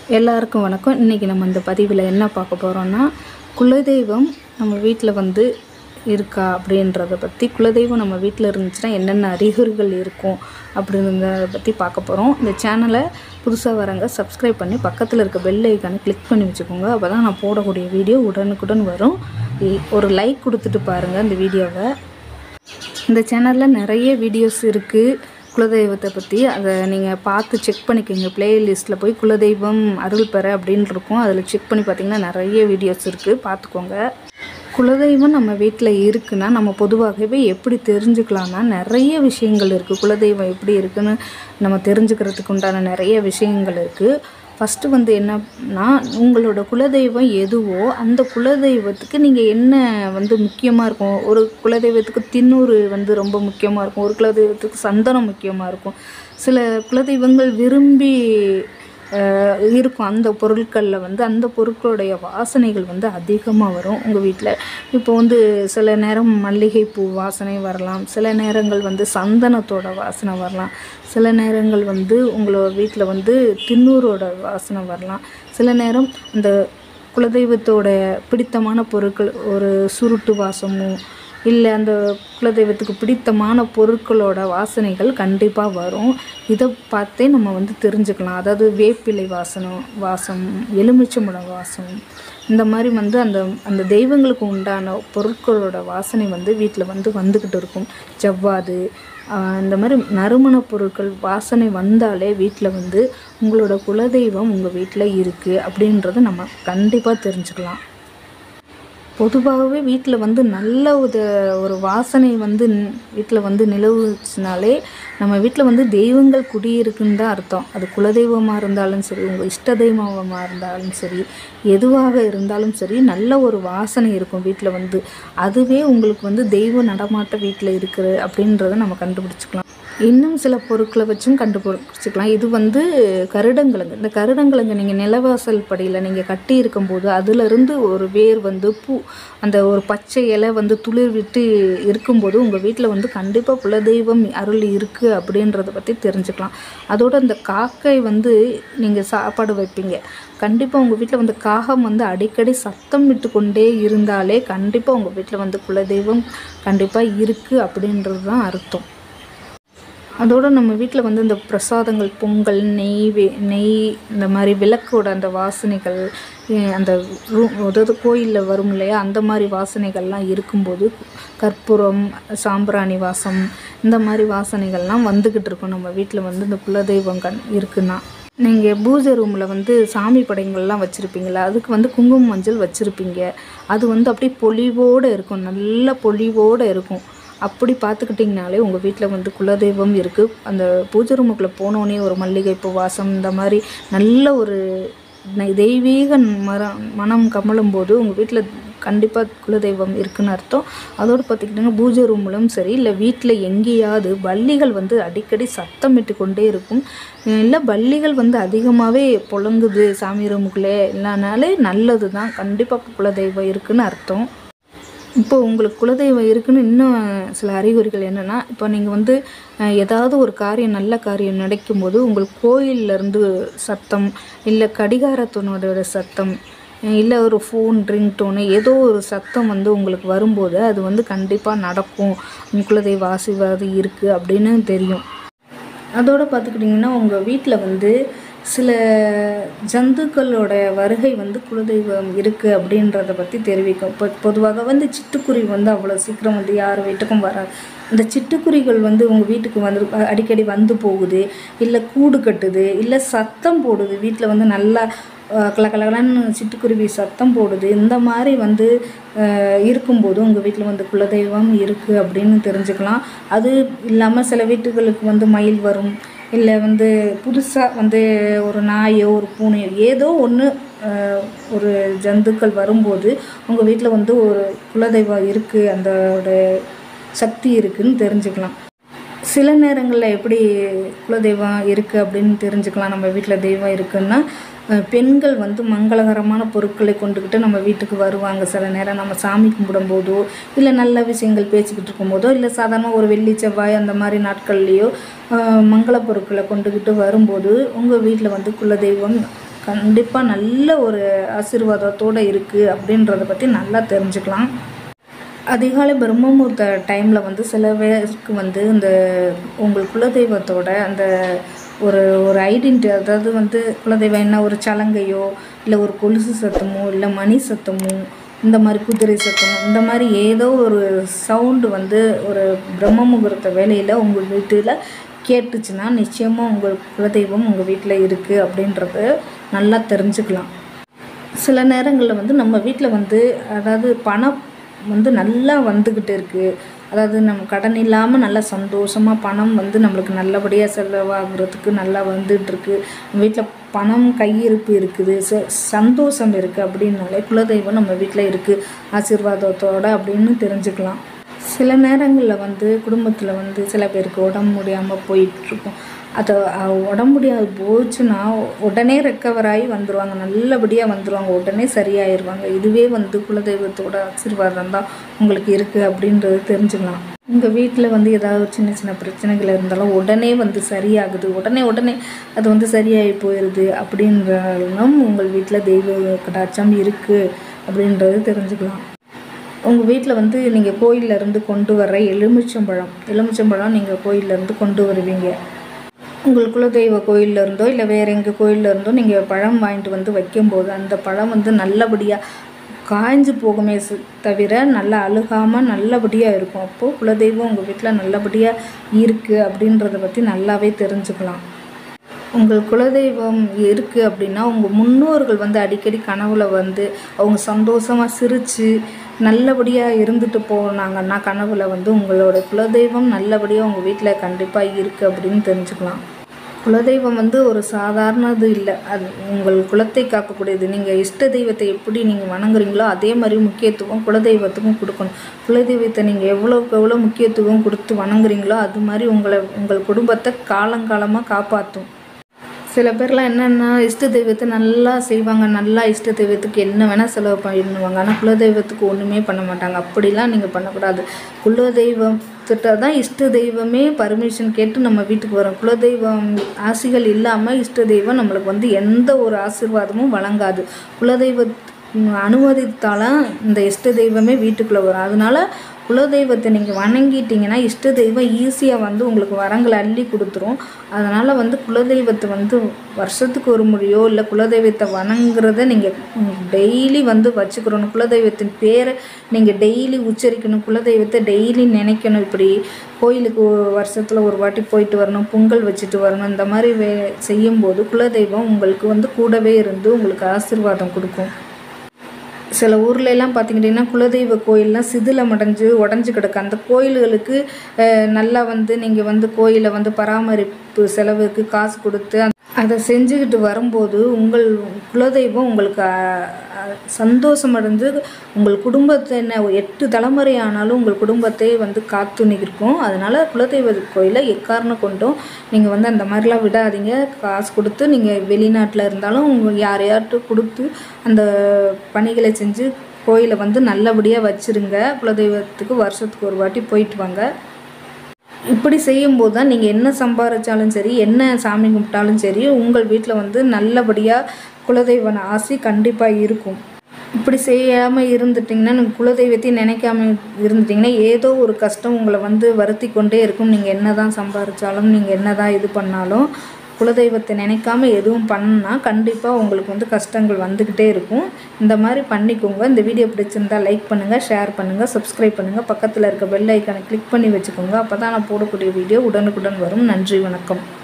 எல்லாருக்கும் வணக்கம் இன்றைக்கி நம்ம இந்த பதிவில் என்ன பார்க்க போகிறோன்னா குலதெய்வம் நம்ம வீட்டில் வந்து இருக்கா அப்படின்றத பற்றி குலதெய்வம் நம்ம வீட்டில் இருந்துச்சுன்னா என்னென்ன அறிகுறிகள் இருக்கும் அப்படின்றத பற்றி பார்க்க போகிறோம் இந்த சேனலை புதுசாக வரங்க சப்ஸ்கிரைப் பண்ணி பக்கத்தில் இருக்க பெல் ஐக்கானை கிளிக் பண்ணி வச்சுக்கோங்க அப்போ தான் நான் போடக்கூடிய வீடியோ உடனுக்குடன் வரும் இ- ஒரு லைக் கொடுத்துட்டு பாருங்கள் இந்த வீடியோவை இந்த சேனலில் நிறைய வீடியோஸ் இருக்குது குலதெய்வத்தை பற்றி அதை நீங்கள் பார்த்து செக் பண்ணிக்கோங்க பிளேலிஸ்ட்டில் போய் குலதெய்வம் அருள் பெற அப்படின்னு இருக்கும் அதில் செக் பண்ணி பார்த்தீங்கன்னா நிறைய வீடியோஸ் இருக்குது பார்த்துக்கோங்க குலதெய்வம் நம்ம வீட்டில் இருக்குன்னா நம்ம பொதுவாகவே எப்படி தெரிஞ்சுக்கலாம்னா நிறைய விஷயங்கள் இருக்குது குலதெய்வம் எப்படி இருக்குன்னு நம்ம தெரிஞ்சுக்கிறதுக்கு உண்டான நிறைய விஷயங்கள் இருக்குது ஃபஸ்ட்டு வந்து என்னன்னா உங்களோட குலதெய்வம் எதுவோ அந்த குலதெய்வத்துக்கு நீங்கள் என்ன வந்து முக்கியமாக இருக்கும் ஒரு குலதெய்வத்துக்கு தின்னூறு வந்து ரொம்ப முக்கியமாக இருக்கும் ஒரு குலதெய்வத்துக்கு சந்தனம் முக்கியமாக இருக்கும் சில குலதெய்வங்கள் விரும்பி அஹ், இருக்கும் அந்த பொருட்களில் வந்து அந்த பொருட்களுடைய வாசனைகள் வந்து அதிகமாக வரும் உங்கள் வீட்டில் இப்போ வந்து சில நேரம் மல்லிகைப்பூ வாசனை வரலாம் சில நேரங்கள் வந்து சந்தனத்தோட வாசனை வரலாம் சில நேரங்கள் வந்து உங்களோட வீட்டில் வந்து தின்னூரோட வாசனை வரலாம் சில நேரம் அந்த குலதெய்வத்தோட பிடித்தமான பொருட்கள் ஒரு சுருட்டு வாசமும் இல்லை அந்த குலதெய்வத்துக்கு பிடித்தமான பொருட்களோட வாசனைகள் கண்டிப்பாக வரும் இதை பார்த்தே நம்ம வந்து தெரிஞ்சுக்கலாம் அதாவது வேப்பிலை வாசனம் வாசம் எலுமிச்சம்பழம் வாசம் இந்த மாதிரி வந்து அந்த அந்த தெய்வங்களுக்கு உண்டான பொருட்களோட வாசனை வந்து வீட்டில் வந்து வந்துக்கிட்டு இருக்கும் ஜவ்வாது ஆஹ் இந்த மாதிரி நறுமணப் பொருட்கள் வாசனை வந்தாலே வீட்டில் வந்து உங்களோட குலதெய்வம் உங்கள் வீட்டில் இருக்குது அப்படின்றத நம்ம கண்டிப்பாக தெரிஞ்சுக்கலாம் பொதுவாகவே வீட்டில் வந்து நல்ல ஒரு ஒரு வாசனை வந்து வீட்டில் வந்து நிலவுச்சுனாலே நம்ம வீட்டில் வந்து தெய்வங்கள் குடியிருக்குன்னு தான் அர்த்தம் அது குலதெய்வமாக இருந்தாலும் சரி உங்கள் இஷ்ட தெய்வமாக இருந்தாலும் சரி எதுவாக இருந்தாலும் சரி நல்ல ஒரு வாசனை இருக்கும் வீட்டில் வந்து அதுவே உங்களுக்கு வந்து தெய்வ நடமாட்டம் வீட்டில் இருக்குது அப்படின்றத நம்ம கண்டுபிடிச்சிக்கலாம் இன்னும் சில பொருட்களை வச்சும் கண்டுபிடிச்சிக்கலாம் இது வந்து கருடங்கிழங்கு இந்த கருடங்கிழங்கு நீங்கள் நிலவாசல் படியில் நீங்கள் கட்டி இருக்கும்போது அதிலிருந்து ஒரு வேர் வந்து பூ அந்த ஒரு பச்சை இலை வந்து துளிர் விட்டு இருக்கும்போது உங்கள் வீட்டில் வந்து கண்டிப்பாக குலதெய்வம் அருள் இருக்குது அப்படின்றத பற்றி தெரிஞ்சுக்கலாம் அதோட அந்த காக்கை வந்து நீங்கள் சாப்பாடு வைப்பீங்க கண்டிப்பாக உங்கள் வீட்டில் வந்து காகம் வந்து அடிக்கடி சத்தம் விட்டு கொண்டே இருந்தாலே கண்டிப்பாக உங்கள் வீட்டில் வந்து குலதெய்வம் கண்டிப்பாக இருக்குது அப்படின்றது தான் அர்த்தம் அதோட நம்ம வீட்டில் வந்து இந்த பிரசாதங்கள் பொங்கல் நெய் வே- நெய் இந்த மாதிரி விளக்கோட அந்த வாசனைகள் அஹ் அந்த ரூ அதாவது கோயிலில் வரும் இல்லையா அந்த மாதிரி வாசனைகள்லாம் இருக்கும்போது கற்பூரம் சாம்பிராணி வாசம் இந்த மாதிரி வாசனைகள்லாம் வந்துக்கிட்டு இருக்கும் நம்ம வீட்டில் வந்து இந்த குலதெய்வம் கண் இருக்குன்னா நீங்கள் பூஜை ரூமில் வந்து சாமி படங்கள்லாம் வச்சுருப்பீங்களா அதுக்கு வந்து குங்குமம் மஞ்சள் வச்சுருப்பீங்க அது வந்து அப்படியே பொலிவோடு இருக்கும் நல்ல பொலிவோடு இருக்கும் அப்படி பார்த்துக்கிட்டிங்கனாலே உங்கள் வீட்டில் வந்து குலதெய்வம் இருக்குது அந்த பூஜை ரூமுக்குள்ளே போனோடனே ஒரு மல்லிகைப்பூ வாசம் இந்த மாதிரி நல்ல ஒரு நெ- தெய்வீக மரம் மனம் கமலும் போது உங்கள் வீட்டில் கண்டிப்பாக குலதெய்வம் இருக்குன்னு அர்த்தம் அதோடு பார்த்துக்கிட்டிங்கன்னா பூஜை ரூம்லும் சரி இல்லை வீட்டில் எங்கேயாவது பல்லிகள் வந்து அடிக்கடி சத்தமிட்டு கொண்டே இருக்கும் இல்லை பல்லிகள் வந்து அதிகமாகவே புழங்குது சாமி ரூமுக்குள்ளே இல்லைனாலே நல்லது தான் கண்டிப்பாக குலதெய்வம் இருக்குன்னு அர்த்தம் இப்போ உங்களுக்கு குலதெய்வம் இருக்குன்னு இன்னும் சில அறிகுறிகள் என்னென்னா இப்போ நீங்கள் வந்து அஹ், ஏதாவது ஒரு காரியம் நல்ல காரியம் நடக்கும்போது உங்களுக்கு கோயில்ல இருந்து சத்தம் இல்லை கடிகாரத்தினோட சத்தம் அஹ், இல்லை ஒரு ஃபோன் ரிங்டோனு ஏதோ ஒரு சத்தம் வந்து உங்களுக்கு வரும்போது அது வந்து கண்டிப்பாக நடக்கும் உங்க குலதெய்வ ஆசீர்வாதம் இருக்குது அப்படின்னு தெரியும் அதோடு பார்த்துக்கிட்டிங்கன்னா உங்கள் வீட்டில் வந்து சில ஜந்துக்களோட வருகை வந்து குலதெய்வம் இருக்குது அப்படின்றத பற்றி தெரிவிக்கும் இப்போ பொதுவாக வந்து சிட்டுக்குருவி வந்து அவ்வளோ சீக்கிரம் வந்து யார் வீட்டுக்கும் வராது இந்த சிட்டுக்குருவிகள் வந்து உங்கள் வீட்டுக்கு வந்து அ- அடிக்கடி வந்து போகுது இல்லை கூடு கட்டுது இல்லை சத்தம் போடுது வீட்டில் வந்து நல்லா அஹ், கலகலகலன்னு சிட்டுக்குருவி சத்தம் போடுது இந்த மாதிரி வந்து அஹ், இருக்கும்போது உங்கள் வீட்டில் வந்து குலதெய்வம் இருக்குது அப்படின்னு தெரிஞ்சுக்கலாம் அது இல்லாமல் சில வீட்டுகளுக்கு வந்து மயில் வரும் இல்லை வந்து புதுசாக வந்து ஒரு நாயோ ஒரு பூனையோ ஏதோ ஒன்று ஒரு ஜந்துக்கள் வரும்போது உங்கள் வீட்டில் வந்து ஒரு குலதெய்வம் இருக்குது அந்தோட சக்தி இருக்குன்னு தெரிஞ்சுக்கலாம் சில நேரங்களில் எப்படி குலதெய்வம் இருக்குது அப்படின்னு தெரிஞ்சுக்கலாம் நம்ம வீட்டில் தெய்வம் இருக்குன்னா அஹ், பெண்கள் வந்து மங்களகரமான பொருட்களை கொண்டுக்கிட்டு நம்ம வீட்டுக்கு வருவாங்க சில நேரம் நம்ம சாமி கும்பிடும்போதோ இல்லை நல்ல விஷயங்கள் பேசிக்கிட்டு இருக்கும்போதோ இல்லை சாதாரண ஒரு வெள்ளி செவ்வாய் அந்த மாதிரி நாட்கள்லேயோ மங்கள பொருட்களை கொண்டுக்கிட்டு வரும்போது உங்கள் வீட்டில் வந்து குலதெய்வம் கண்டிப்பாக நல்ல ஒரு ஆசீர்வாதத்தோடு இருக்குது அப்படின்றத பற்றி நல்லா தெரிஞ்சுக்கலாம் அதிகாலை பிரம்மமுகூர்த்த டைமில் வந்து சில பேருக்கு வந்து இந்த உங்கள் குலதெய்வத்தோட அந்த ஒரு ஒரு ஐடென்டி அதாவது வந்து குலதெய்வம் என்ன ஒரு சலங்கையோ இல்லை ஒரு கொலுசு சத்தமோ இல்லை மணி சத்தமோ இந்த மாதிரி குதிரை சத்தமோ இந்த மாதிரி ஏதோ ஒரு சவுண்டு வந்து ஒரு பிரம்ம முகூர்த்த வேலையில் உங்கள் வீட்டில் கேட்டுச்சுன்னா நிச்சயமாக உங்கள் குலதெய்வம் உங்கள் வீட்டில் இருக்குது அப்படின்றது நல்லா தெரிஞ்சுக்கலாம் சில நேரங்களில் வந்து நம்ம வீட்டில் வந்து அதாவது பணம் வந்து நல்லா வந்துக்கிட்டு இருக்குது அதாவது நம்ம கடன் இல்லாமல் நல்லா சந்தோஷமாக பணம் வந்து நம்மளுக்கு நல்லபடியாக செலவாகிறதுக்கு நல்லா வந்துட்டுருக்கு வீட்டில் பணம் கையிருப்பு இருக்குது ச சந்தோஷம் இருக்குது அப்படின்னாலே குலதெய்வம் நம்ம வீட்டில் இருக்குது ஆசீர்வாதத்தோட அப்படின்னு தெரிஞ்சுக்கலாம் சில நேரங்களில் வந்து குடும்பத்தில் வந்து சில பேருக்கு உடம்பு முடியாமல் போயிட்டுருக்கும் அது அஹ், உடம்பு முடியாது போச்சுன்னா உடனே ரெக்கவர் ஆகி வந்துடுவாங்க நல்லபடியாக வந்துடுவாங்க உடனே சரியாயிருவாங்க இதுவே வந்து குலதெய்வத்தோட ஆசீர்வாதம் தான் உங்களுக்கு இருக்குது அப்படின்றது தெரிஞ்சுக்கலாம் உங்கள் வீட்டில் வந்து ஏதாவது சின்ன சின்ன பிரச்சனைகள் இருந்தாலும் உடனே வந்து சரியாகுது உடனே உடனே அது வந்து சரியாகி போயிடுது அப்படின்றாலும் உங்கள் வீட்டில் தெய்வ கடாட்சம் இருக்குது அப்படின்றது தெரிஞ்சுக்கலாம் உங்கள் வீட்டில் வந்து நீங்கள் கோயில்ல இருந்து கொண்டு வர்ற எலுமிச்சம்பழம் எலுமிச்சம்பழம் நீங்கள் கோயில்ல இருந்து கொண்டு வருவீங்க உங்கள் குலதெய்வ கோயில்ல இருந்தோ இல்லை வேறு எங்கள் கோயில்ல இருந்தோ நீங்கள் பழம் வாங்கிட்டு வந்து வைக்கும்போது அந்த பழம் வந்து நல்லபடியாக காய்ஞ்சு போகுமே சு- தவிர நல்லா அழுகாமல் நல்லபடியாக இருக்கும் அப்போது குலதெய்வம் உங்கள் வீட்டில் நல்லபடியாக இருக்குது அப்படின்றத பற்றி நல்லாவே தெரிஞ்சுக்கலாம் உங்கள் குலதெய்வம் இருக்குது அப்படின்னா உங்கள் முன்னோர்கள் வந்து அடிக்கடி கனவுல வந்து அவங்க சந்தோஷமாக சிரித்து நல்லபடியாக இருந்துட்டு போனாங்கன்னா கனவுல வந்து உங்களோட குலதெய்வம் நல்லபடியாக உங்கள் வீட்டில் கண்டிப்பாக இருக்குது அப்படின்னு தெரிஞ்சுக்கலாம் குலதெய்வம் வந்து ஒரு சாதாரணது இல்லை அது உங்கள் குலத்தை காக்கக்கூடியது நீங்கள் இஷ்ட தெய்வத்தை எப்படி நீங்கள் வணங்குறீங்களோ அதே மாதிரி முக்கியத்துவம் குலதெய்வத்துக்கும் கொடுக்கணும் குலதெய்வத்தை நீங்கள் எவ்வளோக்கு எவ்வளோ முக்கியத்துவம் கொடுத்து வணங்குறீங்களோ அது மாதிரி உங்களை உங்கள் குடும்பத்தை காலங்காலமாக காப்பாற்றும் சில பேர்லாம் என்னென்னா இஷ்ட தெய்வத்தை நல்லா செய்வாங்க நல்லா இஷ்ட தெய்வத்துக்கு என்ன வேணால் செலவு பண்ணுவாங்க ஆனால் குலதெய்வத்துக்கு ஒன்றுமே பண்ண மாட்டாங்க அப்படிலாம் நீங்கள் பண்ணக்கூடாது குலதெய்வத்திட்ட தான் இஷ்ட தெய்வமே பர்மிஷன் கேட்டு நம்ம வீட்டுக்கு வரோம் குலதெய்வம் ஆசிகள் இல்லாமல் இஷ்ட தெய்வம் நம்மளுக்கு வந்து எந்த ஒரு ஆசீர்வாதமும் வழங்காது குலதெய்வ அனுமதித்தாலும் இந்த இஷ்ட தெய்வமே வீட்டுக்குள்ளே வரும் அதனால குலதெய்வத்தை நீங்கள் வணங்கிட்டீங்கன்னா இஷ்ட தெய்வம் ஈஸியாக வந்து உங்களுக்கு வரங்களை அள்ளி கொடுத்துரும் அதனால் வந்து குலதெய்வத்தை வந்து வருஷத்துக்கு ஒரு முறையோ இல்லை குலதெய்வத்தை வணங்குறத நீங்கள் டெய்லி வந்து வச்சுக்கிறணும் குலதெய்வத்தின் பேரை நீங்கள் டெய்லி உச்சரிக்கணும் குலதெய்வத்தை டெய்லி நினைக்கணும் இப்படி கோயிலுக்கு வருஷத்தில் ஒரு வாட்டி போயிட்டு வரணும் பொங்கல் வச்சுட்டு வரணும் இந்த மாதிரி வே செய்யும்போது குலதெய்வம் உங்களுக்கு வந்து கூடவே இருந்து உங்களுக்கு ஆசீர்வாதம் கொடுக்கும் சில ஊர்ல எல்லாம் பார்த்துக்கிட்டிங்கன்னா குலதெய்வ கோயில்லாம் சிதிலமடைஞ்சு உடஞ்சி கிடக்கு அந்த கோயில்களுக்கு அஹ், நல்லா வந்து நீங்கள் வந்து கோயிலை வந்து பராமரிப்பு செலவுக்கு காசு கொடுத்து அந்த- அதை செஞ்சுக்கிட்டு வரும்போது உங்கள் குலதெய்வம் உங்களுக்கு அஹ், அஹ், சந்தோஷம் அடைஞ்சு உங்கள் குடும்பத்தை என்ன ஒரு எட்டு தலைமுறை ஆனாலும் உங்கள் குடும்பத்தை வந்து காத்து நிற்கும் அதனால் குலதெய்வ கோயிலை எக்காரணம் கொண்டும் நீங்கள் வந்து அந்த மாதிரிலாம் விடாதீங்க காசு கொடுத்து நீங்கள் வெளிநாட்டில் இருந்தாலும் உங்கள் யாரையாட்டும் கொடுத்து அந்த பணிகளை செஞ்சு கோயிலை வந்து நல்லபடியாக வச்சுருங்க குலதெய்வத்துக்கு வருஷத்துக்கு ஒரு வாட்டி போயிட்டு வாங்க இப்படி செய்யும்போது தான் நீங்கள் என்ன சம்பாதிச்சாலும் சரி என்ன சாமி கும்பிட்டாலும் சரி உங்கள் வீட்டில் வந்து நல்லபடியாக குலதெய்வ ஆசி கண்டிப்பாக இருக்கும் இப்படி செய்யாமல் இருந்துட்டிங்கன்னா நீங்கள் குலதெய்வத்தையும் நினைக்காம இருந்துட்டிங்கன்னா ஏதோ ஒரு கஷ்டம் உங்களை வந்து வருத்தி கொண்டே இருக்கும் நீங்கள் என்ன தான் சம்பாதிச்சாலும் நீங்கள் என்ன தான் இது பண்ணாலும் குலதெய்வத்தை நினைக்காம எதுவும் பண்ணா கண்டிப்பாக உங்களுக்கு வந்து கஷ்டங்கள் வந்துக்கிட்டே இருக்கும் இந்த மாதிரி பண்ணிக்கோங்க இந்த வீடியோ பிடிச்சிருந்தா லைக் பண்ணுங்கள் ஷேர் பண்ணுங்கள் சப்ஸ்கிரைப் பண்ணுங்கள் பக்கத்தில் இருக்க பெல் ஐக்கானை கிளிக் பண்ணி வச்சுக்கோங்க அப்போ தான் நான் போடக்கூடிய வீடியோ உடனுக்குடன் வரும் நன்றி வணக்கம்